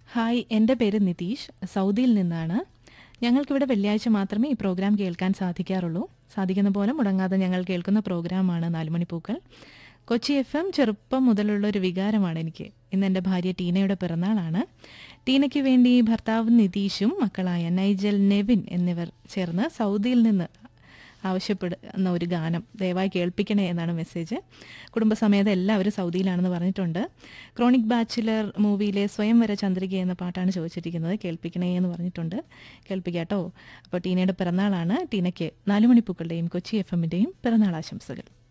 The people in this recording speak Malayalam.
ഹായ് എൻ്റെ പേര് നിതീഷ് സൗദിയിൽ നിന്നാണ് ഞങ്ങൾക്കിവിടെ വെള്ളിയാഴ്ച മാത്രമേ ഈ പ്രോഗ്രാം കേൾക്കാൻ സാധിക്കാറുള്ളൂ സാധിക്കുന്ന പോലെ മുടങ്ങാതെ ഞങ്ങൾ കേൾക്കുന്ന പ്രോഗ്രാമാണ് നാലുമണിപ്പൂക്കൾ കൊച്ചി എഫ് എം ചെറുപ്പം മുതലുള്ള ഒരു വികാരമാണ് എനിക്ക് ഇന്ന് എൻ്റെ ഭാര്യ ടീനയുടെ പിറന്നാളാണ് ടീനയ്ക്ക് വേണ്ടി ഭർത്താവ് നിതീഷും മക്കളായ നൈജൽ നെവിൻ എന്നിവർ ചേർന്ന് സൗദിയിൽ നിന്ന് ആവശ്യപ്പെടുന്ന ഒരു ഗാനം ദയവായി കേൾപ്പിക്കണേ എന്നാണ് മെസ്സേജ് കുടുംബസമേതം എല്ലാവരും സൗദിയിലാണെന്ന് പറഞ്ഞിട്ടുണ്ട് ക്രോണിക് ബാച്ചിലർ മൂവിയിലെ സ്വയംവര ചന്ദ്രിക എന്ന പാട്ടാണ് ചോദിച്ചിരിക്കുന്നത് കേൾപ്പിക്കണേ എന്ന് പറഞ്ഞിട്ടുണ്ട് കേൾപ്പിക്കാട്ടോ അപ്പോൾ ടീനയുടെ പിറന്നാളാണ് ടീനയ്ക്ക് നാലുമണിപ്പൂക്കളുടെയും കൊച്ചി എഫ് എമ്മിൻ്റെയും പിറന്നാൾ ആശംസകൾ